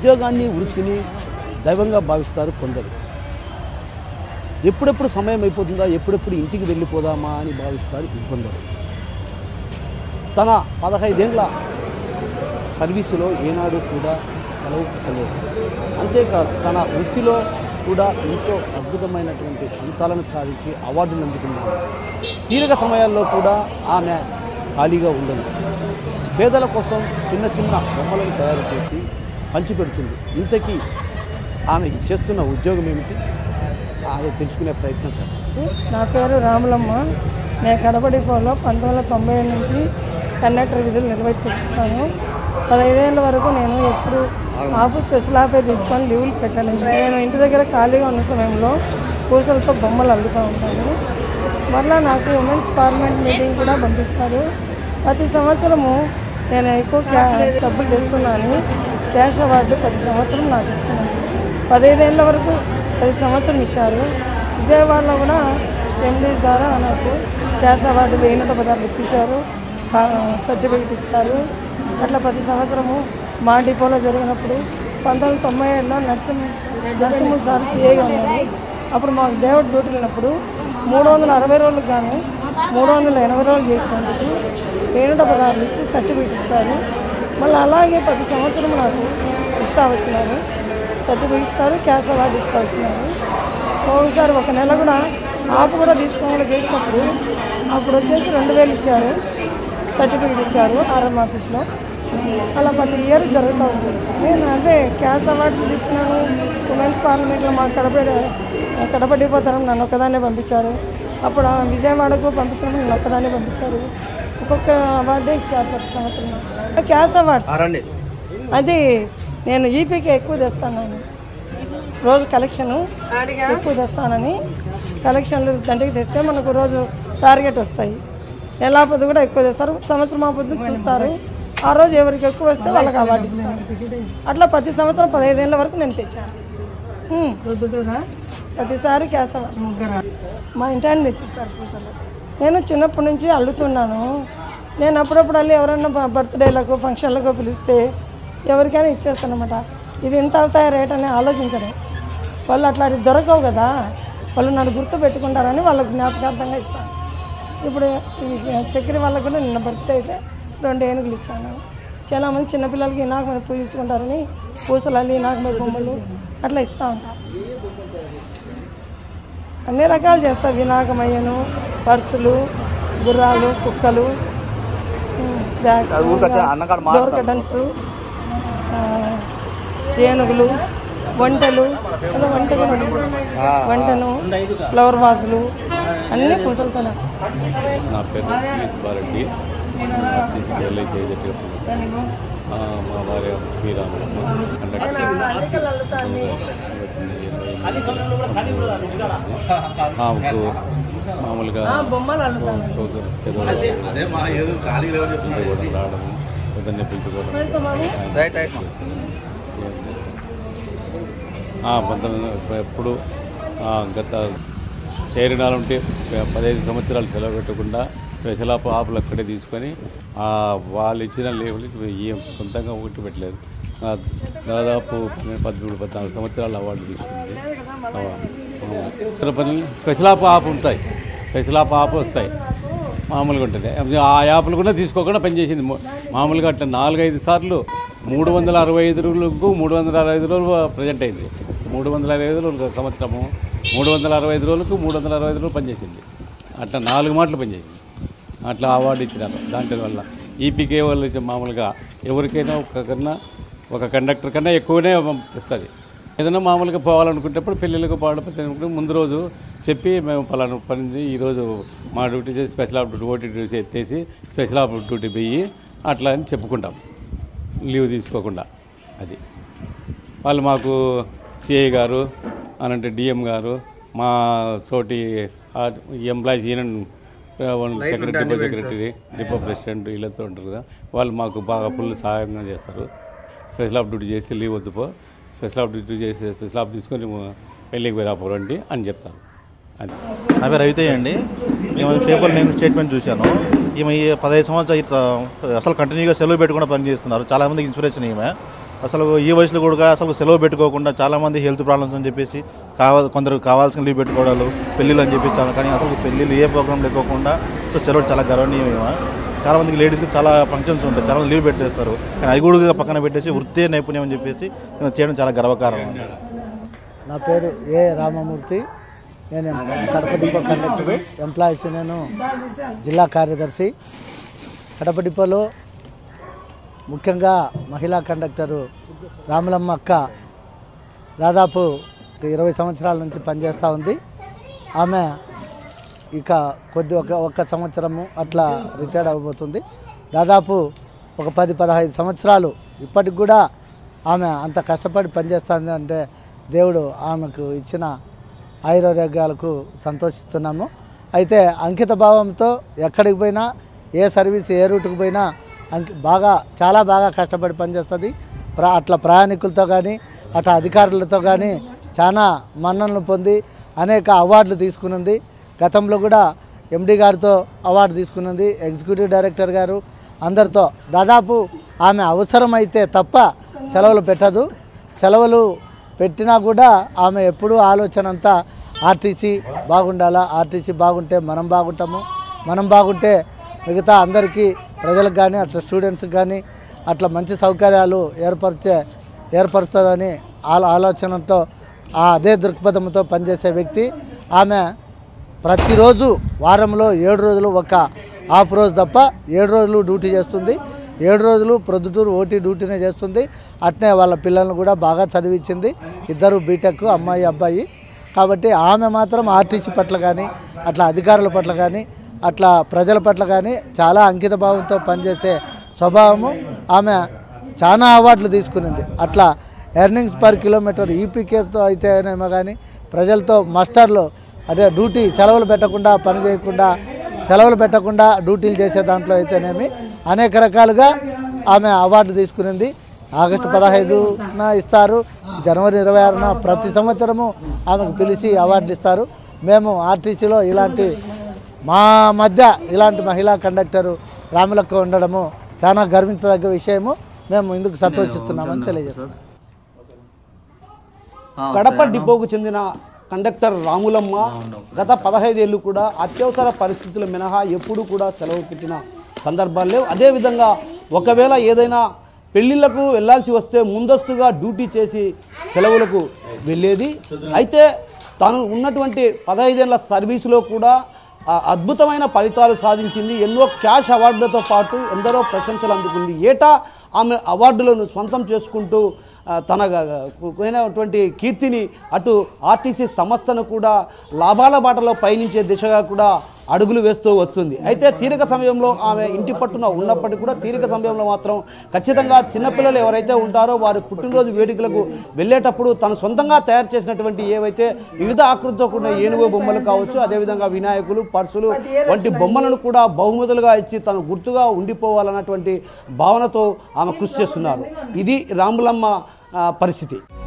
ఉద్యోగాన్ని వృత్తిని దైవంగా భావిస్తారు కొందరు ఎప్పుడెప్పుడు సమయం అయిపోతుందా ఎప్పుడెప్పుడు ఇంటికి వెళ్ళిపోదామా అని భావిస్తారు ఇంకొందరు తన పదహైదేండ్ల సర్వీసులో ఏనాడు కూడా సెలవు పెట్టలేదు అంతేకాదు తన వృత్తిలో కూడా ఎంతో అద్భుతమైనటువంటి ఫలితాలను సాధించి అవార్డులు అందుకున్నారు తీరిక సమయాల్లో కూడా ఆమె ఖాళీగా ఉండదు పేదల కోసం చిన్న చిన్న బొమ్మలను తయారు చేసి పంచిపెడుతుంది ఇంతకీ ఆమె చేస్తున్న ఉద్యోగం ఏమిటి అది తెలుసుకునే ప్రయత్నం చేద్దాం నా పేరు రాములమ్మ నేను కడప డిపోలో పంతొమ్మిది వందల తొంభై ఏడు నుంచి కండక్టర్ విధులు నిర్వర్తిస్తున్నాను పదహైదేళ్ళ వరకు నేను ఎప్పుడు ఆపు స్పెషల్ ఆపే తీసుకొని లీవులు పెట్టలేదు నేను ఇంటి దగ్గర ఖాళీగా ఉన్న సమయంలో పూసలతో బొమ్మలు అల్లుతూ ఉంటాను మళ్ళీ నాకు ఉమెన్స్ పార్లమెంట్ మీటింగ్ కూడా పంపించారు ప్రతి సంవత్సరము నేను ఎక్కువ క్యా డబ్బులు తెస్తున్నాను క్యాష్ అవార్డు ప్రతి సంవత్సరం నాకు ఇచ్చినారు పదహైదేళ్ళ వరకు ప్రతి సంవత్సరం ఇచ్చారు విజయవాడలో కూడా ఎండి ద్వారా నాకు క్యాష్ అవార్డు వేయినత పదార్థాలు ఇప్పించారు కా- సర్టిఫికెట్ ఇచ్చారు అట్లా ప్రతి సంవత్సరము మా డిపోలో జరిగినప్పుడు పంతొమ్మిది వందల తొంభై ఏడులో నరసింహ నరసింహ సార్ సిఐగా ఉన్నారు అప్పుడు మాకు దేవుడు డ్యూటీ ఉన్నప్పుడు మూడు వందల అరవై రోజులకు గాను మూడు వందల ఎనభై రోజులు చేసినందుకు వేణుట పదార్థాలు ఇచ్చి సర్టిఫికెట్ ఇచ్చారు మళ్ళీ అలాగే ప్రతి సంవత్సరం నాకు ఇస్తా వచ్చినారు సర్టిఫికెట్ ఇస్తారు క్యాష్ అవార్డు ఇస్తా వచ్చినారు ఒకసారి ఒక నెల కూడా ఆఫ్ కూడా తీసుకోకుండా చేసినప్పుడు అప్పుడు వచ్చేసి రెండు వేలు ఇచ్చారు సర్టిఫికెట్ ఇచ్చారు ఆర్ఎం ఆఫీస్లో అలా ప్రతి ఇయర్ జరుగుతూ వచ్చింది నేను అదే క్యాష్ అవార్డ్స్ తీసుకున్నాను ఉమెన్స్ పార్లమెంట్లో మా కడప కడప డిపో తరం నన్ను ఒక్కదాన్నే పంపించారు అప్పుడు ఆ విజయవాడకు పంపించినప్పుడు నన్ను ఒక్కదాన్నే పంపించారు ఒక్కొక్క అవార్డే ఇచ్చారు ప్రతి సంవత్సరం క్యాష్ అవార్డ్స్ అది నేను ఈపీకి ఎక్కువ తెస్తాను నేను రోజు కలెక్షను ఎక్కువ తెస్తానని కలెక్షన్లు దండికి తెస్తే మనకు రోజు టార్గెట్ వస్తాయి నెలా పొద్దు కూడా ఎక్కువ తెస్తారు సంవత్సరం ఆ పొద్దు చూస్తారు ఆ రోజు ఎవరికి ఎక్కువ వస్తే వాళ్ళకి అవార్డు ఇస్తారు అట్లా ప్రతి సంవత్సరం పదహైదేళ్ళ వరకు నేను తెచ్చాను ఉమ్. ప్రతిసారి క్యాష్ అవార్డ్స్ ఇచ్చారు. మా ఇంటి ఆయన తెచ్చిస్తారు పూసలు నేను చిన్నప్పటి నుంచి అల్లుతున్నాను నేను అప్పుడప్పుడు అల్లి ఎవరైనా బ- బర్త్డేలకు ఫంక్షన్లకు పిలిస్తే ఎవరికైనా ఇచ్చేస్తాను అనమాట ఇది ఎంత అవుతాయి రేట్ అని ఆలోచించడం వాళ్ళు అట్లా దొరకవు కదా వాళ్ళు నన్ను గుర్తు పెట్టుకుంటారని వాళ్ళకు జ్ఞాపకార్థంగా ఇస్తాను ఇప్పుడు ఈ చక్కెర వాళ్ళకు కూడా నిన్న బర్త్డే అయితే రెండు ఏనుగులు ఇచ్చాను చాలా మంది చిన్నపిల్లలకి నాకు మరి పూజించుకుంటారని పూసలు అల్లి నాకు మరి బొమ్మలు అట్లా ఇస్తూ ఉంటారు అన్ని రకాలు చేస్తా వినాయకమయ్యను పర్సులు గుర్రాలు కుక్కలు ఉమ్, బ్యాగ్స్ డోర్ కటన్స్ ఆ, ఏనుగులు వంటలు అలా వంటలు వంటను ఫ్లవర్ వాజులు అన్నీ పూసలతోనే నా పేరు సుబ్బారెడ్డి ఆర్టీసీ ఎల్ఐసి ఏజెంట్గా పనిచేస్తాను. ఆ, మా భార్య శ్రీరాములమ్మ కండక్టర్ ఆమెకు మామూలుగా బొమ్మలు అల్లుతాను చదువు చదువు రావడం పొద్దున్నే పిలుచుకోవడం ఆ, పంతొమ్మిది ఎప్పుడు ఆ, గత చేరినాలు ఉంటే పదహైదు సంవత్సరాలు సెలవు పెట్టకుండా స్పెషల్ ఆప్ ఆపులు అక్కడే తీసుకొని ఆ, వాళ్ళు ఇచ్చిన లేవులకి ఏం సొంతంగా ఒకటి పెట్టలేదు ఆ, దాదాపు పన్నెండు పదమూడు పద్నాలుగు సంవత్సరాలు అవార్డు తీసుకుంది ఆ, ఆ, పనులు స్పెషల్ ఆప్ ఆప్ ఉంటాయి స్పెషల్ ఆప్ ఆప్ వస్తాయి మామూలుగా ఉంటుంది ఆ యాప్లు కూడా తీసుకోకుండా పనిచేసింది mo- మామూలుగా అట్లా నాలుగైదు సార్లు మూడు వందల అరవై ఐదు రోజులకు మూడు వందల అరవై ఐదు రోజులు ప్రజెంట్ అయింది మూడు వందల అరవై ఐదు రోజులు సంవత్సరము మూడు వందల అరవై ఐదు రోజులకు మూడు వందల అరవై ఐదు రోజులు పనిచేసింది అట్లా నాలుగు మాటలు పనిచేసింది అట్లా అవార్డు ఇచ్చినారు దాంట్లో వల్ల ఈపీకే వాళ్ళు అయితే మామూలుగా ఎవరికైనా ఒక కన్నా ఒక కండక్టర్ కన్నా ఎక్కువనే తెస్తుంది ఏదైనా మామూలుగా పోవాలనుకునేటప్పుడు పెళ్ళిళ్ళకు పాడకపోతే ముందు రోజు చెప్పి మేము పలానా పనిది ఈరోజు మా డ్యూటీ చేసి special off duty OT duty ఎత్తేసి స్పెషల్ ఆఫ్ డ్యూటీ పోయి అట్లా అని చెప్పుకుంటాం లీవ్ తీసుకోకుండా అది వాళ్ళు మాకు సిఐ గారు అనంటే డిఎం గారు మా తోటి employees union secretary depot secretary depot president వీళ్ళతో ఉంటారు కదా వాళ్ళు మాకు బాగా ఫుల్ సహాయంగా చేస్తారు స్పెషల్ ఆఫ్ డ్యూటీ చేసి లీవ్ వద్దు పో స్పెషల్ ఆఫ్ డ్యూటీ చేసి స్పెషల్ ఆఫ్ తీసుకొని పెళ్ళికి పోయి రాపోరండి అని చెప్తారు అది నా పేరు రవితయ్య అండి మేము పేపర్ నేను స్టేట్మెంట్ చూశాను ఈమె ఈ పదహైదు సంవత్సరాలు ఇట్లా అసలు కంటిన్యూగా సెలవు పెట్టకుండా పని చేస్తున్నారు చాలామందికి ఇన్స్పిరేషన్ ఈమె అసలు ఈ వయసులో కూడా అసలు సెలవు పెట్టుకోకుండా చాలామంది హెల్త్ ప్రాబ్లమ్స్ అని చెప్పేసి కావ కొందరు కావాల్సిన లీవ్ పెట్టుకోవడాలు పెళ్ళిళ్ళు అని చెప్పి చాలా కానీ అసలు పెళ్ళిళ్ళు ఏ ప్రోగ్రామ్ లేకోకుండా సో సెలవు చాలా గర్వనీయమేమో చాలా మందికి లేడీస్కి చాలా ఫంక్షన్స్ ఉంటాయి చాలా మంది లీవ్ పెట్టేస్తారు కానీ అవి కూడా పక్కన పెట్టేసి వృత్తి నైపుణ్యం అని చెప్పేసి మేము చేయడం చాలా గర్వకారణం నా పేరు ఏ రామమూర్తి నేను కడప డిపో కండక్టర్ ఎంప్లాయీస్ నేను జిల్లా కార్యదర్శి కడప డిపోలో ముఖ్యంగా మహిళా కండక్టరు రాములమ్మ అక్క దాదాపు ఇరవై సంవత్సరాల నుంచి పనిచేస్తూ ఉంది ఆమె ఇక కొద్ది ఒక ఒక్క సంవత్సరము అట్లా రిటైర్డ్ అవ్వబోతుంది దాదాపు ఒక పది పదహైదు సంవత్సరాలు ఇప్పటికి కూడా ఆమె అంత కష్టపడి పనిచేస్తుంది అంటే దేవుడు ఆమెకు ఇచ్చిన ఆయురారోగ్యాలకు సంతోషిస్తున్నాము అయితే అంకిత భావంతో ఎక్కడికి పోయినా ఏ సర్వీస్ ఏ రూట్కి పోయినా అంకి బాగా చాలా బాగా కష్టపడి పనిచేస్తుంది ప్రా అట్లా ప్రయాణికులతో కానీ అట్లా అధికారులతో కానీ చాలా మన్ననలు పొంది అనేక అవార్డులు తీసుకున్నది గతంలో కూడా ఎండి గారితో అవార్డు తీసుకున్నది ఎగ్జిక్యూటివ్ డైరెక్టర్ గారు అందరితో దాదాపు ఆమె అవసరమైతే తప్ప సెలవులు పెట్టదు సెలవులు పెట్టినా కూడా ఆమె ఎప్పుడూ ఆలోచన అంతా ఆర్టీసీ బాగుండాలా ఆర్టీసీ బాగుంటే మనం బాగుంటాము మనం బాగుంటే మిగతా అందరికీ ప్రజలకు కానీ అట్లా స్టూడెంట్స్కి కానీ అట్లా మంచి సౌకర్యాలు ఏర్పరిచే ఏర్పరుస్తుందని ఆలో ఆలోచనతో ఆ అదే దృక్పథంతో పనిచేసే వ్యక్తి ఆమె ప్రతిరోజు వారంలో ఏడు రోజులు ఒక హాఫ్ రోజు తప్ప ఏడు రోజులు డ్యూటీ చేస్తుంది ఏడు రోజులు ప్రొద్దుటూరు ఓటీ డ్యూటీనే చేస్తుంది అట్నే వాళ్ళ పిల్లల్ని కూడా బాగా చదివించింది ఇద్దరు బీటెక్ అమ్మాయి అబ్బాయి కాబట్టి ఆమె మాత్రం ఆర్టీసీ పట్ల కానీ అట్లా అధికారుల పట్ల కానీ అట్లా ప్రజల పట్ల కానీ చాలా అంకిత భావంతో పనిచేసే స్వభావము ఆమె చాలా అవార్డులు తీసుకునింది అట్లా ఎర్నింగ్స్ పర్ కిలోమీటర్ ఈపీకేతో అయితేనేమో కానీ ప్రజలతో మాస్టర్లు అదే డ్యూటీ సెలవులు పెట్టకుండా పని చేయకుండా సెలవులు పెట్టకుండా డ్యూటీలు చేసే దాంట్లో అయితేనేమి అనేక రకాలుగా ఆమె అవార్డు తీసుకునింది ఆగస్టు పదహైదున ఇస్తారు జనవరి ఇరవై ఆరున ప్రతి సంవత్సరము ఆమెకు పిలిచి అవార్డులు ఇస్తారు మేము ఆర్టీసీలో ఇలాంటి మా మధ్య ఇలాంటి మహిళా కండక్టరు రాములక్క ఉండడము చాలా గర్వించదగ్గ విషయము మేము ఇందుకు సంతోషిస్తున్నామని తెలియజేస్తున్నాం కడప డిపోకు చెందిన కండక్టర్ రాములమ్మ గత పదహైదేళ్ళు కూడా అత్యవసర పరిస్థితుల మినహా ఎప్పుడూ కూడా సెలవు పెట్టిన సందర్భాలు లేవు అదేవిధంగా ఒకవేళ ఏదైనా పెళ్ళిళ్ళకు వెళ్ళాల్సి వస్తే ముందస్తుగా డ్యూటీ చేసి సెలవులకు వెళ్ళేది అయితే తాను ఉన్నటువంటి పదహైదేళ్ల సర్వీసులో కూడా ఆ అద్భుతమైన ఫలితాలు సాధించింది ఎన్నో క్యాష్ అవార్డులతో పాటు ఎందరో ప్రశంసలు అందుకుంది ఏటా ఆమె అవార్డులను సొంతం చేసుకుంటూ ఆ, తన పోయినటువంటి కీర్తిని అటు ఆర్టీసీ సంస్థను కూడా లాభాల బాటలో పయనించే దిశగా కూడా అడుగులు వేస్తూ వస్తుంది అయితే తీరిక సమయంలో ఆమె ఇంటి పట్టున ఉన్నప్పటికీ కూడా తీరిక సమయంలో మాత్రం ఖచ్చితంగా చిన్నపిల్లలు ఎవరైతే ఉంటారో వారి పుట్టినరోజు వేడుకలకు వెళ్ళేటప్పుడు తను సొంతంగా తయారు చేసినటువంటి ఏవైతే వివిధ ఆకృతితో కూడిన ఏనుగు బొమ్మలు కావచ్చు అదేవిధంగా వినాయకులు పర్సులు వంటి బొమ్మలను కూడా బహుమతులుగా ఇచ్చి తను గుర్తుగా ఉండిపోవాలన్నటువంటి భావనతో ఆమె కృషి చేస్తున్నారు ఇది రాములమ్మ ఆ, పరిస్థితి